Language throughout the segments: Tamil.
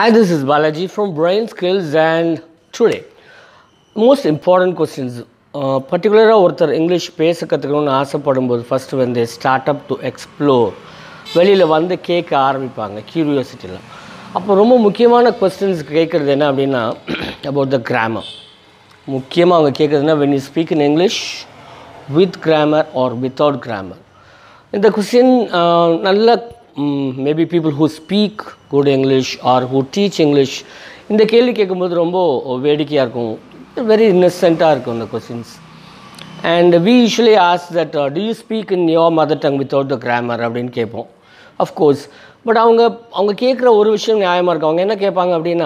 Hi, this is Balaji from Brain Skills and today, most important questions. பர்டிகுலராக ஒருத்தர் இங்கிலீஷ் பேச கற்றுக்கணும்னு ஆசைப்படும் போது ஃபஸ்ட்டு வந்து ஸ்டார்ட் அப் டு எக்ஸ்ப்ளோர் வெளியில் வந்து கேட்க ஆரம்பிப்பாங்க கியூரியாசிட்டியில் அப்போ ரொம்ப முக்கியமான கொஸ்டின்ஸ் கேட்குறது என்ன அப்படின்னா அபவுட் த கிராமர் முக்கியமாக அவங்க கேட்குறதுனா when you speak in English with grammar or without grammar இந்த கொஸ்டின் நல்ல maybe people who speak good English or who teach English இந்த கேள்வி கேட்கும்போது ரொம்ப வேடிக்கையாக இருக்கும் வெரி இன்னசென்ட்டாக இருக்கும் இந்த questions and we usually ask that do you speak in your mother tongue without the grammar அப்படின்னு கேட்போம் அஃப்கோர்ஸ் பட் அவங்க அவங்க கேட்குற ஒரு விஷயம் நியாயமாக இருக்கும் அவங்க என்ன கேட்பாங்க அப்படின்னா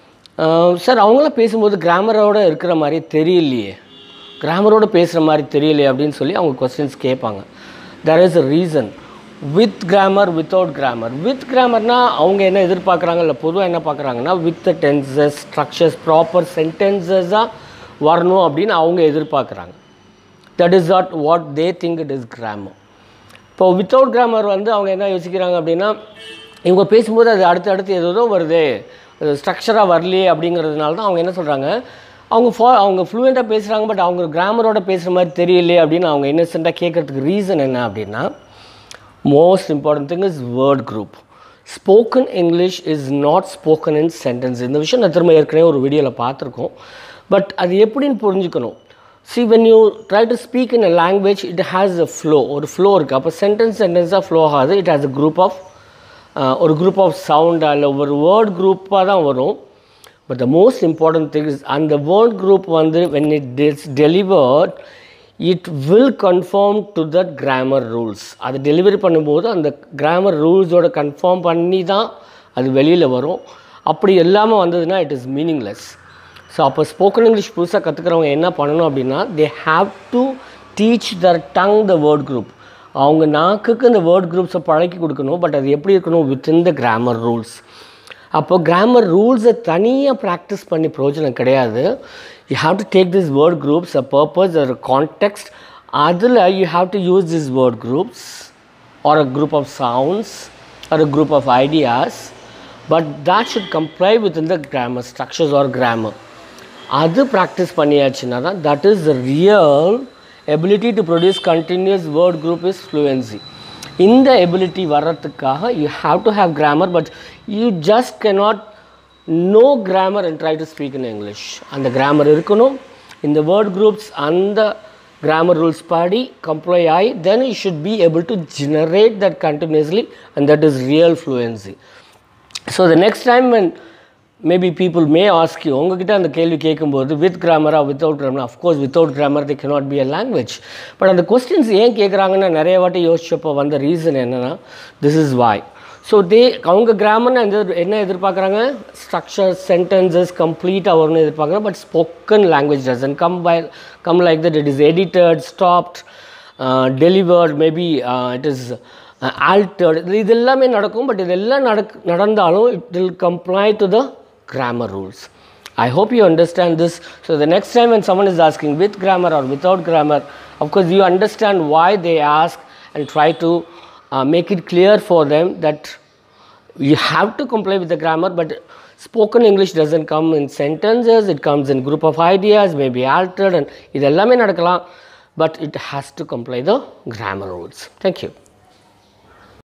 சார் அவங்களாம் பேசும்போது கிராமரோடு இருக்கிற மாதிரி தெரியலையே கிராமரோடு பேசுகிற மாதிரி தெரியலையே அப்படின்னு சொல்லி அவங்க கொஸ்டின்ஸ் கேட்பாங்க there is a reason with grammar without grammar with கிராமர்னால் அவங்க என்ன எதிர்பார்க்குறாங்க இல்லை பொதுவாக என்ன பார்க்குறாங்கன்னா with the tenses structures proper சென்டென்சஸாக வரணும் அப்படின்னு அவங்க எதிர்பார்க்குறாங்க that is not what they think it is grammar இப்போ வித்தவுட் கிராமர் வந்து அவங்க என்ன யோசிக்கிறாங்க அப்படின்னா இவங்க பேசும்போது அது அடுத்து அடுத்து ஏதோ வருது அது ஸ்ட்ரக்சராக வரலையே அப்படிங்கிறதுனால தான் அவங்க என்ன சொல்கிறாங்க அவங்க ஃபா அவங்க ஃப்ளூயண்ட்டாக பேசுகிறாங்க பட் அவங்க கிராமரோட பேசுகிற மாதிரி தெரியலையே அப்படின்னு அவங்க இன்னசென்ட்டாக கேட்குறதுக்கு ரீசன் என்ன அப்படின்னா most important thing is word group spoken English is not spoken in sentence இந்த விஷயம் நான் திரும்ப ஏற்கனவே ஒரு வீடியோவில் பார்த்துருக்கோம் பட் அது எப்படின்னு புரிஞ்சுக்கணும் see when you try to speak in a language it has a flow ஒரு ஃப்ளோ இருக்குது அப்போ சென்டென்ஸ் சென்டென்ஸாக ஃப்ளோ ஆகாது it has a group of ஒரு குரூப் ஆஃப் சவுண்டாக இல்லை ஒரு வேர்ட் குரூப்பாக தான் வரும் but the most important thing is அந்த வேர்ட் குரூப் வந்து when it is delivered it will conform to that grammar rules அது டெலிவரி பண்ணும்போது அந்த கிராமர் ரூல்ஸோட கன்ஃபார்ம் பண்ணி தான் அது வெளியில் வரும் அப்படி எல்லாமல் வந்ததுன்னா இட் இஸ் மீனிங்லெஸ் ஸோ அப்போ ஸ்போக்கன் இங்கிலீஷ் புதுசாக கற்றுக்கிறவங்க என்ன பண்ணணும் அப்படின்னா they have to teach their tongue the word group அவங்க நாக்குக்கு இந்த வேர்ட் குரூப்ஸை பழக்கி கொடுக்கணும் பட் அது எப்படி இருக்கணும் வித்தின் த கிராமர் ரூல்ஸ் அப்போ கிராமர் ரூல்ஸை தனியாக ப்ராக்டிஸ் பண்ணி பிரயோஜனம் கிடையாது you have to take this word groups a purpose ஒரு கான்டெக்ட் அதில் you have to use this word groups or a group of sounds or a group of ideas but that should comply with in the grammar structures or grammar அது ப்ராக்டிஸ் பண்ணியாச்சுன்னா தான் that is the real ability to produce continuous word group is fluency இந்த எபிலிட்டி வர்றதுக்காக you have to have grammar but you just cannot know grammar and try to speak in English அந்த கிராமர் இருக்கணும் இந்த வேர்ட் குரூப்ஸ் அந்த கிராமர் ரூல்ஸ் படி கம்ப்ளை ஆகி then you should be able to generate that continuously and that is real fluency so the next time when maybe people may ask you உங்ககிட்ட அந்த கேள்வி கேட்கும்போது வித் கிராமராக without grammar of course without grammar the cannot be a language but அந்த கொஸ்டின்ஸ் ஏன் கேட்குறாங்கன்னு நிறைய வாட்டி யோசிச்சப்போ வந்த ரீசன் என்னென்னா this is why so they அவங்க கிராமர்னு அந்த என்ன எதிர்பார்க்குறாங்க ஸ்ட்ரக்சர் சென்டென்சஸ் கம்ப்ளீட்டாக வரும்னு எதிர்பார்க்குறாங்க but spoken language doesn't come by come like that it is edited stopped delivered maybe it is altered இது எல்லாமே நடக்கும் பட் இதெல்லாம் நடக் நடந்தாலும் it will comply to the grammar rules. I hope you understand this. So the next time when someone is asking with grammar or without grammar, of course you understand why they ask and try to uh, make it clear for them that you have to comply with the grammar, but spoken English doesn't come in sentences, it comes in group of ideas, maybe altered and இது எல்லாமே நடக்கலாம் but it has to comply the grammar rules. Thank you.